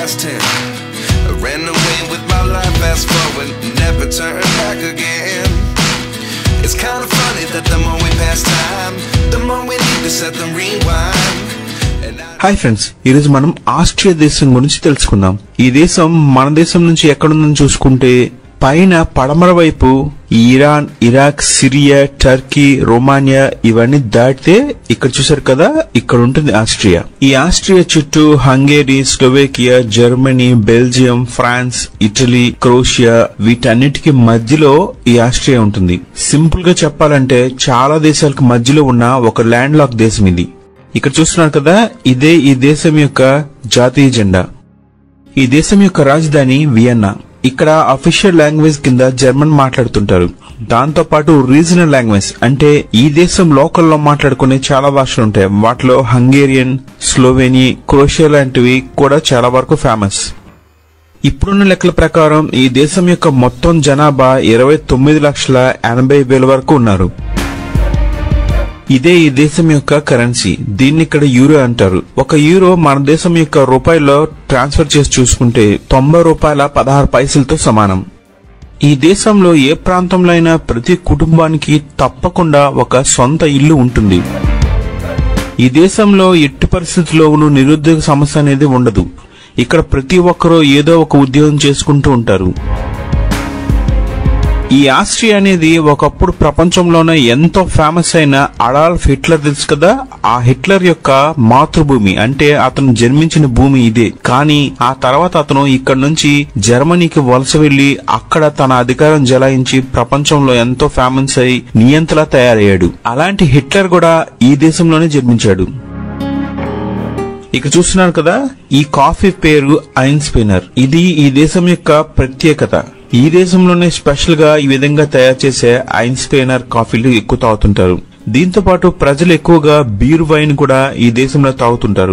past tense. I ran away with my life, fast forward, never turn back again. It's kind of funny that the more we pass time, the more we need to set the rewind. And I hi friends ఈరోజు మనం Austria దేశం గురించి తెలుసుకుందాం ఈ దేశం మన దేశం నుంచి ఎక్కడుందని చూసుకుంటే పైన పడమర వైపు Iran Iraq Syria Turkey Romania ఇవన్నీ దాటితే ఇక్కడ చూసారు కదా ఇక్కడ ఉంటుంది ఆస్ట్రియా ఈ ఆస్ట్రియా చుట్టూ Hungary Slovakia Germany Belgium France Italy Croatia వీటన్నిటికీ మధ్యలో ఈ ఆస్ట్రియా ఉంటుంది సింపుల్ గా చెప్పాలంటే చాలా దేశాలకు మధ్యలో ఉన్న ఒక ల్యాండ్ లాక్ దేశం ఇది ఇక్కడ చూస్తున్నారు కదా ఇదే ఈ దేశం యొక్క జాతీయ జెండా ఈ దేశం యొక్క రాజధాని వియన్నా ఇక్కడ అఫీషియల్ లాంగ్వేజ్ కింద జర్మన్ మాట్లాడుతుంటారు దాంతో పాటు రీజనల్ లాంగ్వేజ్ అంటే ఈ దేశం లోకల్లో మాట్లాడుకునే చాలా భాషలు ఉంటాయి వాటిలో హంగేరియన్ స్లోవేని క్రోషియా లాంటివి కూడా చాలా వరకు ఫేమస్ ఇప్పుడున్న లెక్కల ప్రకారం ఈ దేశం యొక్క మొత్తం జనాభా ఇరవై తొమ్మిది లక్షల ఎనభై వేల వరకు ఉన్నారు ఇదే ఈ దేశం యొక్క కరెన్సీ దీన్ని ఇక్కడ యూరో అంటారు ఒక యూరో మన దేశం యొక్క రూపాయల్లో ట్రాన్స్ఫర్ చేసి చూసుకుంటే తొంభై రూపాయల పదహారు పైసలతో సమానం ఈ దేశంలో ఏ ప్రాంతంలో అయినా ప్రతి కుటుంబానికి తప్పకుండా ఒక సొంత ఇల్లు ఉంటుంది ఈ దేశంలో ఎట్టి పరిస్థితుల్లోనూ నిరుద్యోగ సమస్య అనేది ఉండదు ఇక్కడ ప్రతి ఒక్కరూ ఏదో ఒక ఉద్యోగం చేసుకుంటూ ఉంటారు ఈ ఆస్ట్రియా అనేది ఒకప్పుడు ప్రపంచంలోనే ఎంతో ఫేమస్ అయిన అడాల్ఫ్ హిట్లర్ తెలుసు కదా ఆ హిట్లర్ యొక్క మాతృభూమి అంటే అతను జన్మించిన భూమి ఇదే కానీ ఆ తర్వాత అతను ఇక్కడ నుంచి జర్మనీకి వలస వెళ్లి అక్కడ తన అధికారం జలాయించి ప్రపంచంలో ఎంతో ఫేమస్ అయి నియంతలా తయారయ్యాడు అలాంటి హిట్లర్ కూడా ఈ దేశంలోనే జన్మించాడు ఇక్కడ చూస్తున్నారు కదా ఈ కాఫీ పేరు ఐన్ స్పిన్నర్ ఇది ఈ దేశం యొక్క ప్రత్యేకత ఈ దేశంలోనే స్పెషల్ గా ఈ విధంగా తయారు చేసే ఐన్ స్పిన్నర్ కాఫీలు ఎక్కువ తాగుతుంటారు దీంతో పాటు ప్రజలు ఎక్కువగా బీర్ వైన్ కూడా ఈ దేశంలో తాగుతుంటారు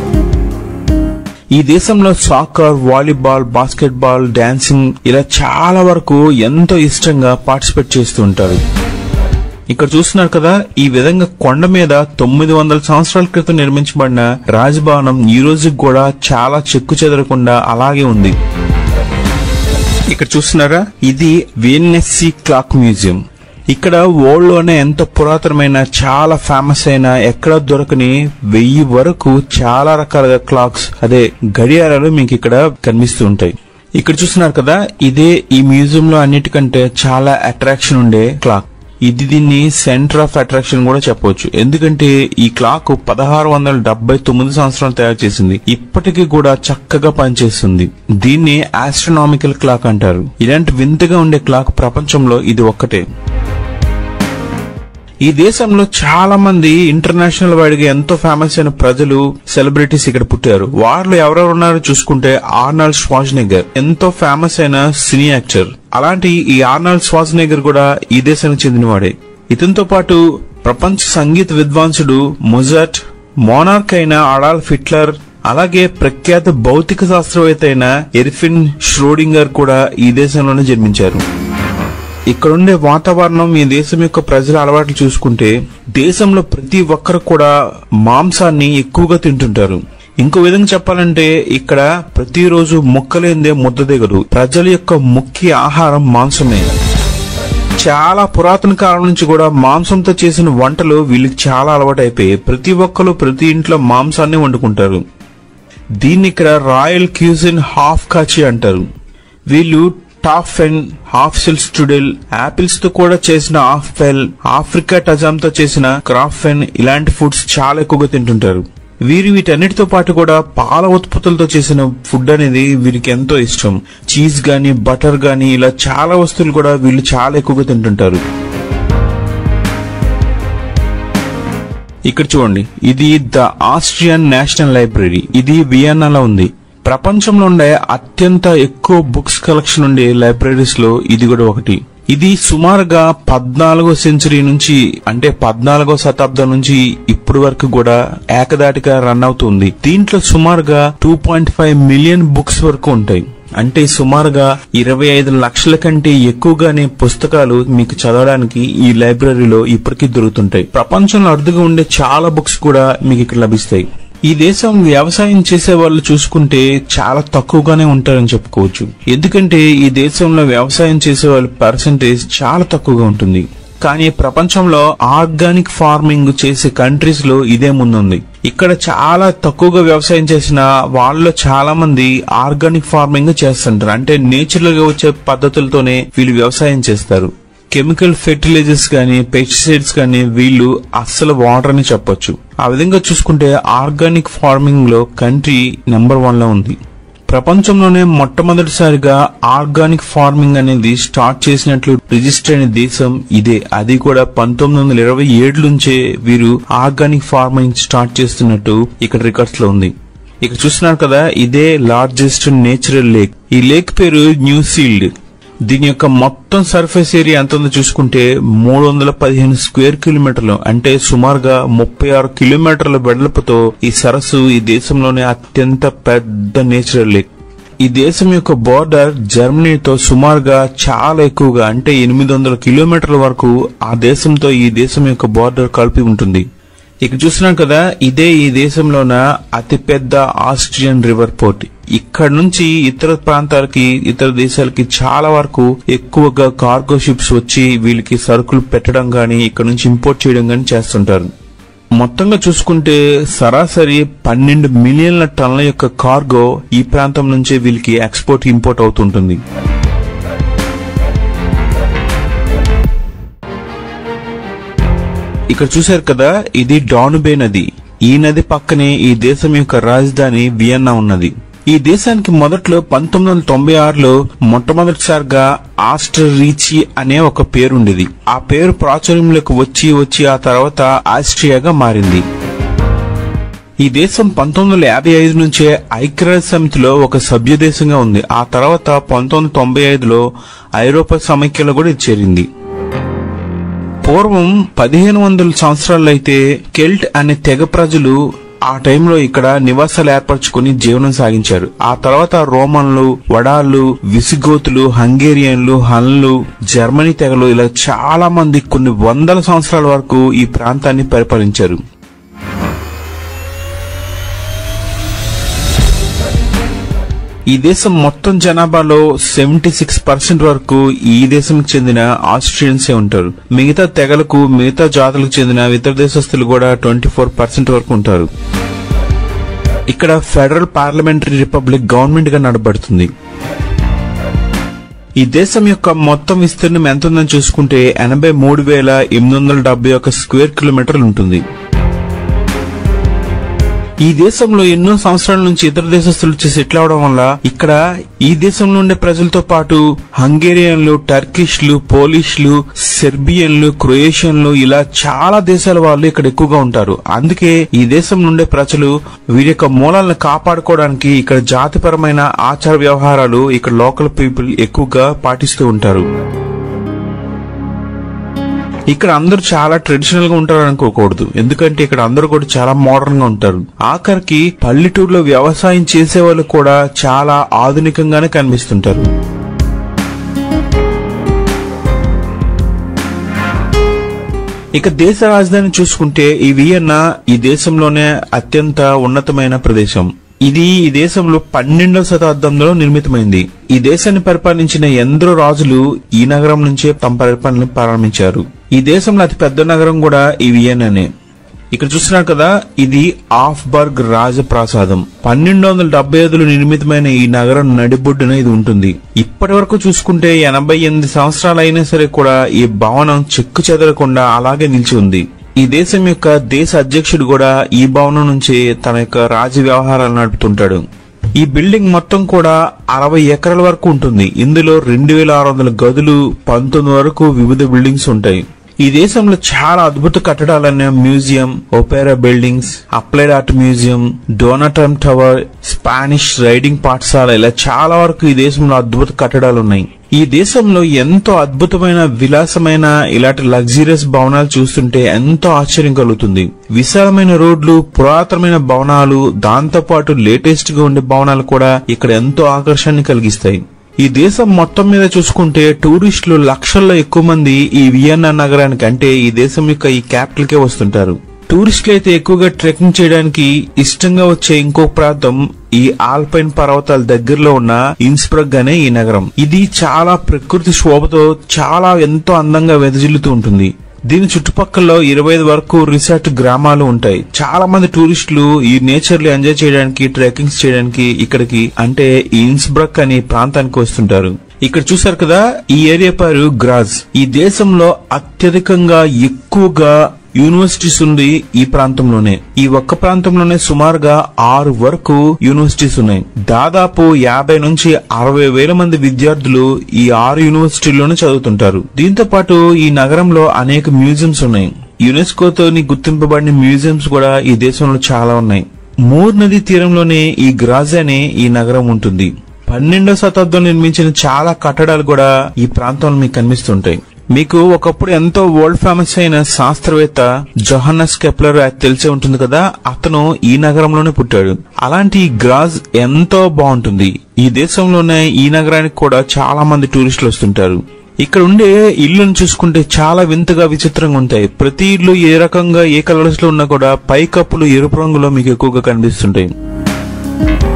ఈ దేశంలో సాకర్ వాలీబాల్ బాస్కెట్బాల్ డాన్సింగ్ ఇలా చాలా వరకు ఎంతో ఇష్టంగా పార్టిసిపేట్ చేస్తూ ఉంటారు ఇక్కడ చూస్తున్నారు కదా ఈ విధంగా కొండ మీద తొమ్మిది వందల సంవత్సరాల క్రితం నిర్మించబడిన రాజభవనం ఈ రోజుకి కూడా చాలా చెక్కు చెదరకుండా అలాగే ఉంది ఇక్కడ చూస్తున్నారా ఇది విఎన్ఎస్సి క్లాక్ మ్యూజియం ఇక్కడ వరల్డ్ లోనే ఎంతో పురాతనమైన చాలా ఫేమస్ అయిన ఎక్కడ దొరకని వెయ్యి వరకు చాలా రకాల క్లాక్స్ అదే గడియారాలు మీకు ఇక్కడ కనిపిస్తూ ఉంటాయి ఇక్కడ చూస్తున్నారు కదా ఇదే ఈ మ్యూజియం లో అన్నిటికంటే చాలా అట్రాక్షన్ ఉండే క్లాక్ ఇది దీన్ని సెంటర్ ఆఫ్ అట్రాక్షన్ కూడా చెప్పవచ్చు ఎందుకంటే ఈ క్లాక్ పదహారు వందల డెబ్బై తొమ్మిది సంవత్సరాలు తయారు చేసింది ఇప్పటికీ కూడా చక్కగా పనిచేస్తుంది దీన్ని ఆస్ట్రోనామికల్ క్లాక్ అంటారు ఇలాంటి వింతగా ఉండే క్లాక్ ప్రపంచంలో ఇది ఒక్కటే ఈ దేశంలో చాలా మంది ఇంటర్నేషనల్ వైడ్గా ఎంతో ఫేమస్ అయిన ప్రజలు సెలబ్రిటీస్ ఇక్కడ పుట్టారు వారిలో ఎవరెవరు ఉన్నారో చూసుకుంటే ఆర్నాల్డ్ స్వాజ్నెగర్ ఎంతో ఫేమస్ అయిన సినీ యాక్టర్ అలాంటి ఈ ఆర్నాల్డ్ స్వాజ్నెగర్ కూడా ఈ దేశానికి చెందినవాడే ఇతనితో పాటు ప్రపంచ సంగీత విద్వాంసుడు మొజాట్ మోనార్క్ అయిన అడాల్ఫ్ హిట్లర్ అలాగే ప్రఖ్యాత భౌతిక శాస్త్రవేత్త అయిన ఎర్ఫిన్ ష్రోడింగర్ కూడా ఈ దేశంలోనే జన్మించారు ఇక్కడుండే వాతావరణం ఈ దేశం యొక్క ప్రజల అలవాట్లు చూసుకుంటే దేశంలో ప్రతి ఒక్కరు కూడా మాంసాన్ని ఎక్కువగా తింటుంటారు ఇంకో విధంగా చెప్పాలంటే ఇక్కడ ప్రతిరోజు ముక్కలేందే ముద్ద దిగదు ప్రజల యొక్క ముఖ్య ఆహారం మాంసమే చాలా పురాతన కాలం నుంచి కూడా మాంసంతో చేసిన వంటలు వీళ్ళకి చాలా అలవాటైపోయాయి ప్రతి ఒక్కరు ప్రతి ఇంట్లో మాంసాన్ని వండుకుంటారు దీన్ని ఇక్కడ రాయల్ క్యూజిన్ హాఫ్ కాచి అంటారు వీళ్ళు టాప్ ఫెన్ హాఫ్ సెల్ స్టూడెల్ యాపిల్స్ తో కూడా చేసిన హాఫ్ ఫెల్ ఆఫ్రికా టజామ్ తో చేసిన క్రాఫ్ ఫెన్ ఇలాంటి ఫుడ్స్ చాలా ఎక్కువగా తింటుంటారు వీరు వీటన్నిటితో పాటు కూడా పాల ఉత్పత్తులతో చేసిన ఫుడ్ అనేది వీరికి ఎంతో ఇష్టం చీజ్ గాని బటర్ గాని ఇలా చాలా వస్తువులు కూడా వీళ్ళు చాలా ఎక్కువగా తింటుంటారు ఇక్కడ చూడండి ఇది ద ఆస్ట్రియన్ నేషనల్ లైబ్రరీ ఇది వియన్నాలో ఉంది ప్రపంచంలో ఉండే అత్యంత ఎక్కువ బుక్స్ కలెక్షన్ ఉండే లైబ్రరీస్ లో ఇది కూడా ఒకటి ఇది సుమారుగా పద్నాలుగో సెంచరీ నుంచి అంటే పద్నాలుగో శతాబ్దం నుంచి ఇప్పటి వరకు కూడా ఏకదాటిగా రన్ అవుతుంది దీంట్లో సుమారుగా two point five million books వరకు ఉంటాయి అంటే సుమారుగా ఇరవై ఐదు లక్షల కంటే ఎక్కువగానే పుస్తకాలు మీకు చదవడానికి ఈ లైబ్రరీలో ఇప్పటికీ దొరుకుతుంటాయి ప్రపంచంలో అరుదుగా ఉండే చాలా బుక్స్ కూడా మీకు ఇక్కడ లభిస్తాయి ఈ దేశం వ్యవసాయం చేసే వాళ్ళు చూసుకుంటే చాలా తక్కువగానే ఉంటారని చెప్పుకోవచ్చు ఎందుకంటే ఈ దేశంలో వ్యవసాయం చేసే వాళ్ళ పర్సంటేజ్ చాలా తక్కువగా ఉంటుంది కానీ ప్రపంచంలో ఆర్గానిక్ ఫార్మింగ్ చేసే కంట్రీస్ లో ఇదే ముందుంది ఇక్కడ చాలా తక్కువగా వ్యవసాయం చేసిన వాళ్ళలో చాలా మంది ఆర్గానిక్ ఫార్మింగ్ చేస్తుంటారు అంటే నేచురల్ గా వచ్చే పద్ధతులతోనే వీళ్ళు వ్యవసాయం చేస్తారు కెమికల్ ఫెర్టిలైజర్స్ కానీ పెస్టిసైడ్స్ కానీ వీళ్ళు అస్సలు వాటర్ అని చెప్పొచ్చు ఆ విధంగా చూసుకుంటే ఆర్గానిక్ ఫార్మింగ్ లో కంట్రీ నెంబర్ వన్ లో ఉంది ప్రపంచంలోనే మొట్టమొదటిసారిగా ఆర్గానిక్ ఫార్మింగ్ అనేది స్టార్ట్ చేసినట్లు రిజిస్టర్ అయిన దేశం ఇదే అది కూడా పంతొమ్మిది వందల ఇరవై ఏడు నుంచే వీరు ఆర్గానిక్ ఫార్మింగ్ స్టార్ట్ చేస్తున్నట్టు ఇక్కడ రికార్డ్స్ లో ఉంది ఇక చూస్తున్నారు కదా ఇదే లార్జెస్ట్ నేచురల్ లేక్ ఈ లేక్ పేరు న్యూసీల్డ్ దీని యొక్క మొత్తం సర్ఫేస్ ఏరియా ఎంత ఉందో చూసుకుంటే మూడు వందల పదిహేను స్క్వేర్ కిలోమీటర్లు అంటే సుమారుగా ముప్పై ఆరు కిలోమీటర్ల వెడల్పుతో ఈ సరస్సు ఈ దేశంలోనే అత్యంత పెద్ద నేచురల్ లేక్ ఈ దేశం యొక్క బోర్డర్ జర్మనీతో సుమారుగా చాలా ఎక్కువగా అంటే ఎనిమిది వందల కిలోమీటర్ల వరకు ఆ దేశంతో ఈ దేశం యొక్క బోర్డర్ కలిపి ఉంటుంది ఇక చూస్తున్నాం కదా ఇదే ఈ దేశంలోన అతిపెద్ద ఆస్ట్రియన్ రివర్ పోర్ట్ ఇక్కడ నుంచి ఇతర ప్రాంతాలకి ఇతర దేశాలకి చాలా వరకు ఎక్కువగా కార్గో షిప్స్ వచ్చి వీళ్ళకి సరుకులు పెట్టడం గాని ఇక్కడ నుంచి ఇంపోర్ట్ చేయడం గాని చేస్తుంటారు మొత్తంగా చూసుకుంటే సరాసరి పన్నెండు మిలియన్ల టన్నుల యొక్క కార్గో ఈ ప్రాంతం నుంచే వీళ్ళకి ఎక్స్పోర్ట్ ఇంపోర్ట్ అవుతుంటుంది ఇక్కడ చూశారు కదా ఇది డానుబే నది ఈ నది పక్కనే ఈ దేశం యొక్క రాజధాని వియన్నా ఉన్నది ఈ దేశానికి మొదట్లో పంతొమ్మిది వందల తొంభై ఆరులో మొట్టమొదటిసారిగా ఆస్టర్ రీచి అనే ఒక పేరుండేది ఆ పేరు ప్రాచుర్యంలోకి వచ్చి వచ్చి ఆ తర్వాత ఆస్ట్రియాగా మారింది ఈ దేశం పంతొమ్మిది వందల యాభై ఐదు నుంచే ఐక్యరాజ్య సమితిలో ఒక సభ్య దేశంగా ఉంది ఆ తర్వాత పంతొమ్మిది వందల తొంభై ఐదులో ఐరోపా సమైక్యలో కూడా ఇది చేరింది పూర్వం పదిహేను వందల సంవత్సరాల్లో అయితే కెల్ట్ అనే తెగ ప్రజలు ఆ టైంలో ఇక్కడ నివాసాలు ఏర్పరచుకుని జీవనం సాగించారు ఆ తర్వాత రోమన్లు వడాళ్ళు విసిగోతులు హంగేరియన్లు హన్లు జర్మనీ తెగలు ఇలా చాలా మంది కొన్ని వందల సంవత్సరాల వరకు ఈ ప్రాంతాన్ని పరిపాలించారు ఈ దేశం మొత్తం జనాభాలో సెవెంటీ సిక్స్ పర్సెంట్ వరకు ఈ దేశంకి చెందిన ఆస్ట్రియన్సే ఉంటారు మిగతా తెగలకు మిగతా జాతులకు చెందిన ఇతర దేశస్తులు కూడా ట్వంటీ ఫోర్ పర్సెంట్ వరకు ఉంటారు ఇక్కడ ఫెడరల్ పార్లమెంటరీ రిపబ్లిక్ గవర్నమెంట్ గా నడబడుతుంది ఈ దేశం యొక్క మొత్తం విస్తీర్ణం ఎంత ఉందని చూసుకుంటే ఎనభై మూడు వేల ఎనిమిది వందల డెబ్బై ఒక స్క్వేర్ కిలోమీటర్లు ఉంటుంది ఈ దేశంలో ఎన్నో సంవత్సరాల నుంచి ఇతర దేశస్తులు వచ్చి సెటిల్ అవడం వల్ల ఇక్కడ ఈ దేశంలో ఉండే ప్రజలతో పాటు హంగేరియన్లు టర్కిష్లు పోలిష్లు సెర్బియన్లు క్రొయేషియన్లు ఇలా చాలా దేశాల వాళ్ళు ఇక్కడ ఎక్కువగా ఉంటారు అందుకే ఈ దేశం నుండే ప్రజలు వీరి యొక్క మూలాలను కాపాడుకోవడానికి ఇక్కడ జాతిపరమైన ఆచార వ్యవహారాలు ఇక్కడ లోకల్ పీపుల్ ఎక్కువగా పాటిస్తూ ఉంటారు ఇక్కడ అందరూ చాలా ట్రెడిషనల్ గా ఉంటారు అనుకోకూడదు ఎందుకంటే ఇక్కడ అందరూ కూడా చాలా మోడర్న్ గా ఉంటారు ఆఖరికి పల్లెటూరులో వ్యవసాయం చేసే వాళ్ళు కూడా చాలా ఆధునికంగానే కనిపిస్తుంటారు ఇక దేశ రాజధాని చూసుకుంటే ఈ వియన్నా ఈ దేశంలోనే అత్యంత ఉన్నతమైన ప్రదేశం ఇది ఈ దేశంలో పన్నెండవ శతాబ్దంలో నిర్మితమైంది ఈ దేశాన్ని పరిపాలించిన ఎందరో రాజులు ఈ నగరం నుంచే తమ పరిపాలన ప్రారంభించారు ఈ దేశంలో అతి పెద్ద నగరం కూడా ఈ వియన్నానే ఇక్కడ చూస్తున్నారు కదా ఇది ఆఫ్బర్గ్ రాజప్రాసాదం పన్నెండు వందల డెబ్బై ఐదులో నిర్మితమైన ఈ నగరం నడిబొడ్డున ఇది ఉంటుంది ఇప్పటి వరకు చూసుకుంటే ఎనభై ఎనిమిది సంవత్సరాలు అయినా సరే కూడా ఈ భవనం చెక్కు చెదరకుండా అలాగే నిలిచి ఉంది ఈ దేశం యొక్క దేశ అధ్యక్షుడు కూడా ఈ భవనం నుంచి తన యొక్క రాజ్య వ్యవహారాలు నడుపుతుంటాడు ఈ బిల్డింగ్ మొత్తం కూడా అరవై ఎకరాల వరకు ఉంటుంది ఇందులో రెండు వేల ఆరు వందల గదులు పంతొమ్మిది వరకు వివిధ బిల్డింగ్స్ ఉంటాయి ఈ దేశంలో చాలా అద్భుత కట్టడాలైన museum opera buildings applied art museum డోనాటమ్ టవర్ స్పానిష్ రైడింగ్ పాఠశాల ఇలా చాలా వరకు ఈ దేశంలో అద్భుత కట్టడాలు ఉన్నాయి ఈ దేశంలో ఎంతో అద్భుతమైన విలాసమైన ఇలాంటి లగ్జరియస్ భవనాలు చూస్తుంటే ఎంతో ఆశ్చర్యం కలుగుతుంది విశాలమైన రోడ్లు పురాతనమైన భవనాలు దాంతో పాటు లేటెస్ట్ గా ఉండే భవనాలు కూడా ఇక్కడ ఎంతో ఆకర్షణని కలిగిస్తాయి ఈ దేశం మొత్తం మీద చూసుకుంటే టూరిస్టులు లక్షల్లో ఎక్కువ మంది ఈ వియన్నా నగరానికి అంటే ఈ దేశం యొక్క ఈ క్యాపిటల్ కే వస్తుంటారు టూరిస్టులు అయితే ఎక్కువగా ట్రెక్కింగ్ చేయడానికి ఇష్టంగా వచ్చే ఇంకో ప్రాంతం ఈ ఆల్పైన్ పర్వతాల దగ్గరలో ఉన్న ఇన్స్బ్రగ్ అనే ఈ నగరం ఇది చాలా ప్రకృతి శోభతో చాలా ఎంతో అందంగా వెదజిల్లుతూ ఉంటుంది దీని చుట్టుపక్కల ఇరవై ఐదు వరకు రిసార్ట్ గ్రామాలు ఉంటాయి చాలా మంది టూరిస్టులు ఈ నేచర్ లో ఎంజాయ్ చేయడానికి ట్రెక్కింగ్స్ చేయడానికి ఇక్కడికి అంటే ఈ ఇన్స్బ్రక్ అనే ప్రాంతానికి వస్తుంటారు ఇక్కడ చూసారు కదా ఈ ఏరియా పేరు గ్రాజ్ ఈ దేశంలో అత్యధికంగా ఎక్కువగా యూనివర్సిటీస్ ఉంది ఈ ప్రాంతంలోనే ఈ ఒక్క ప్రాంతంలోనే సుమారుగా ఆరు వరకు యూనివర్సిటీస్ ఉన్నాయి దాదాపు యాభై నుంచి అరవై వేల మంది విద్యార్థులు ఈ ఆరు యూనివర్సిటీల్లోనే చదువుతుంటారు దీంతో పాటు ఈ నగరంలో అనేక మ్యూజియంస్ ఉన్నాయి యునెస్కోతో గుర్తింపబడిన మ్యూజియంస్ కూడా ఈ దేశంలో చాలా ఉన్నాయి మూర్ నది తీరంలోనే ఈ గ్రాజ్ అనే ఈ నగరం ఉంటుంది పన్నెండో శతాబ్దంలో నిర్మించిన చాలా కట్టడాలు కూడా ఈ ప్రాంతంలో మీకు కనిపిస్తుంటాయి మీకు ఒకప్పుడు ఎంతో వరల్డ్ ఫేమస్ అయిన శాస్త్రవేత్త జోహన్నస్ కెప్లర్ తెలిసే ఉంటుంది కదా అతను ఈ నగరంలోనే పుట్టాడు అలాంటి ఈ గ్రాజ్ ఎంతో బాగుంటుంది ఈ దేశంలోనే ఈ నగరానికి కూడా చాలా మంది టూరిస్టులు వస్తుంటారు ఇక్కడ ఉండే ఇల్లును చూసుకుంటే చాలా వింతగా విచిత్రంగా ఉంటాయి ప్రతి ఇల్లు ఏ రకంగా ఏ కలర్స్ లో ఉన్నా కూడా పైకప్పులు ఎరుపు రంగులో మీకు ఎక్కువగా కనిపిస్తుంటాయి